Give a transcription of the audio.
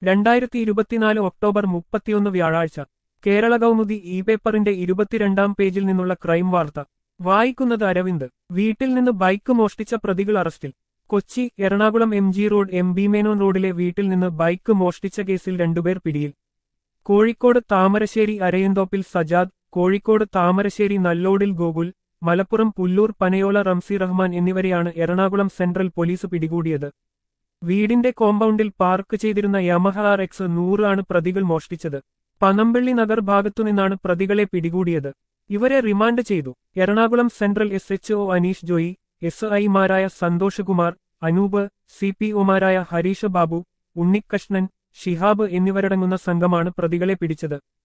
രണ്ടായിരത്തി ഇരുപത്തിനാല് ഒക്ടോബർ മുപ്പത്തിയൊന്ന് വ്യാഴാഴ്ച കേരള കൗമുദി ഇ പേപ്പറിന്റെ ഇരുപത്തിരണ്ടാം പേജിൽ നിന്നുള്ള ക്രൈം വാർത്ത വായിക്കുന്നത് അരവിന്ദ് വീട്ടിൽ നിന്ന് ബൈക്ക് മോഷ്ടിച്ച പ്രതികൾ അറസ്റ്റിൽ Kochi Ernakulam M G road M B Menon റോഡിലെ വീട്ടിൽ നിന്ന് ബൈക്ക് മോഷ്ടിച്ച കേസിൽ രണ്ടുപേർ പിടിയിൽ കോഴിക്കോട് താമരശ്ശേരി അരയന്തോപ്പിൽ സജാദ് കോഴിക്കോട് താമരശ്ശേരി നല്ലോടിൽ ഗോകുൽ മലപ്പുറം പുല്ലൂർ പനയോല റംസി റഹ്മാൻ എന്നിവരെയാണ് എറണാകുളം സെൻട്രൽ പോലീസ് പിടികൂടിയത് വീടിന്റെ കോമ്പൗണ്ടിൽ പാർക്ക് ചെയ്തിരുന്ന യമഹ ആർ എക്സ് നൂറ് ആണ് പ്രതികൾ മോഷ്ടിച്ചത് പനമ്പള്ളി നഗർ ഭാഗത്തുനിന്നാണ് പ്രതികളെ പിടികൂടിയത് ഇവരെ റിമാൻഡ് ചെയ്തു Ernakulam central S H O Aneesh Joy S ഐമാരായ സന്തോഷ് കുമാർ അനൂപ് സി പി ഒമാരായ ഹരീഷ് ബാബു ഉണ്ണിക്കൃഷ്ണൻ ഷിഹാബ് എന്നിവരടങ്ങുന്ന സംഘമാണ് പ്രതികളെ പിടിച്ചത്